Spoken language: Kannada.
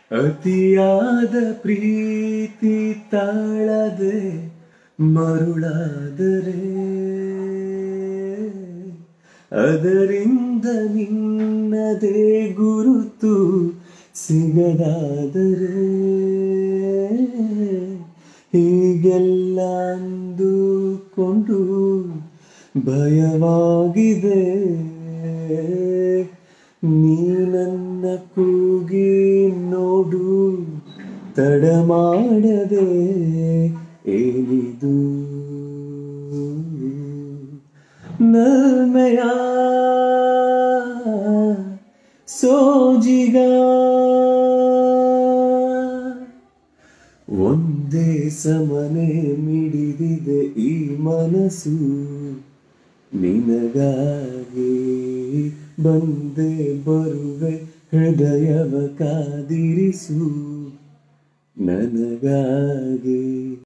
ಅತಿಯಾದ ಪ್ರೀತಿ ತಾಳದೆ ಮರುಳಾದರೆ ಅದರಿಂದ ನಿನ್ನದೇ ಗುರುತು ಸಿಗದಾದರೆ ಹೀಗೆಲ್ಲ ಅಂದುಕೊಂಡು ಭಯವಾಗಿದೆ ನೀ ನನ್ನ ಕೂಗಿ ನೋಡು ತಡ ಮಾಡದೆ ಏನಿದು ನಲ್ಮೆಯ ಸೋಜಿಗ ಒಂದೇ ಸಮನೆ ಮಿಡಿದಿದೆ ಈ ಮನಸ್ಸು ನಿನಗಾಗಿ ಬಂದೆ ಬರುವೆ ಹೃದಯವ ಕಾದಿರಿಸು ನನಗಾಗಿ